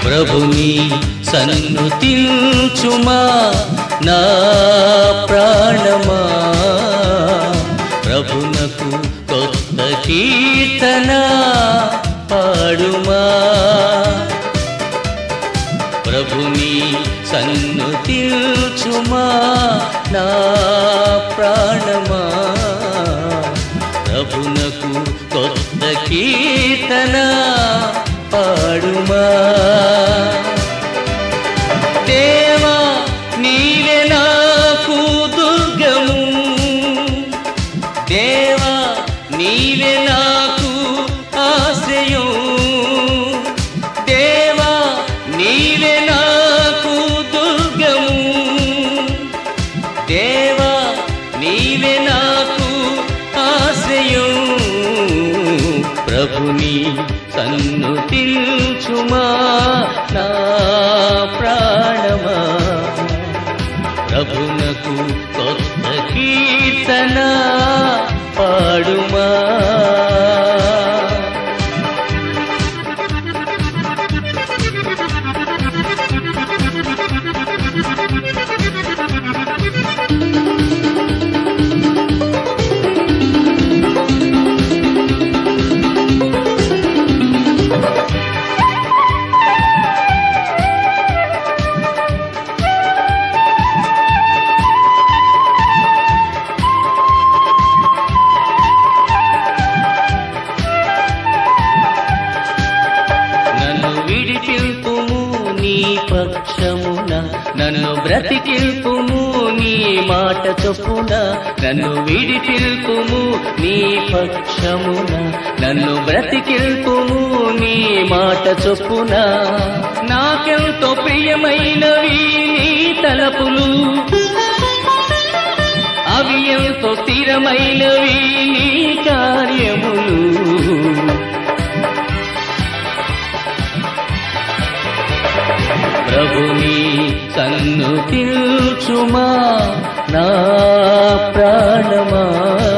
ప్రభుని సన్నుతించుమా నా ప్రాణమా ప్రభునకు కొత్త కీర్తన పాడుమా ప్రభుని సన్నుతిల్చుమా నా ప్రాణమా ప్రభునకు కొత్త కీర్తన పాడుమా దేవా నీవే నాకు దుర్గము దేవా నీవే నాకు ఆశ్రయం దేవా నీవే నాకు దుర్గము దేవా నీవే నాకు ఆశ్రయం ప్రభుని సన్నుతిల్చుమా నా ప్రాణమా ప్రభునకు కొత్త కీర్తన పాడుమా నన్ను విడిచిల్పుము నీ పక్షమున నన్ను బ్రతికిల్పుము నీ మాట చొప్పున నన్ను విడిచిల్పుము నీ పక్షమున నన్ను బ్రతికిల్పుము నీ మాట చొప్పున నాకెంతో ప్రియమైనవి నీ తలపులు అవి ఎంతో స్థిరమైనవి నీ కార్యములు ప్రభుని సన్నుతిల్చుమా నా ప్రాణమా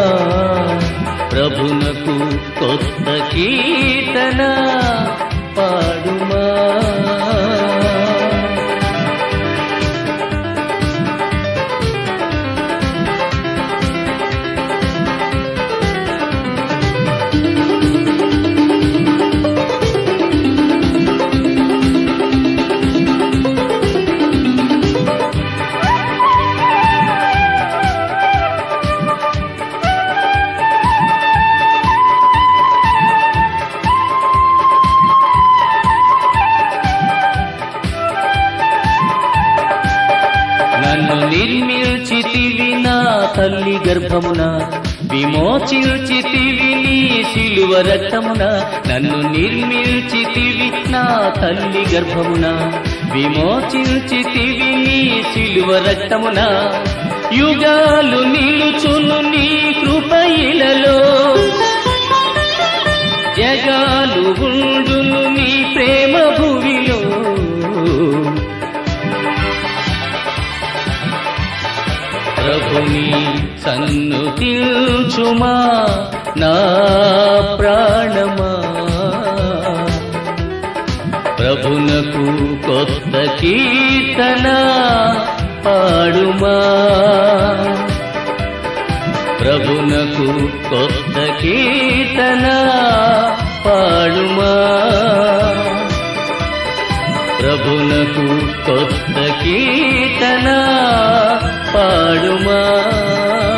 ప్రభునకు కొత్త కీర్తన పాడుమా నన్ను నిర్మిల్చితివి నా తల్లి గర్భమున విమోచించితివి నీ శిలువ రక్తమున నన్ను నిర్మిల్చితివి నా తల్లి గర్భమున విమోచించితివి నీ శిలువ రక్తమున యుగాలు నిలుచును నీ కృపయిలలో జగాలు ఉండును నీ ప్రేమ భూమిలో ప్రభుని సన్నుతిల్చుమా నా ప్రాణమా ప్రభునకు కొత్త కీర్తన పాడుమా ప్రభునకు కొత్త కీర్తన పాడుమా ప్రభునకు కొత్త కీర్తన పాడుమా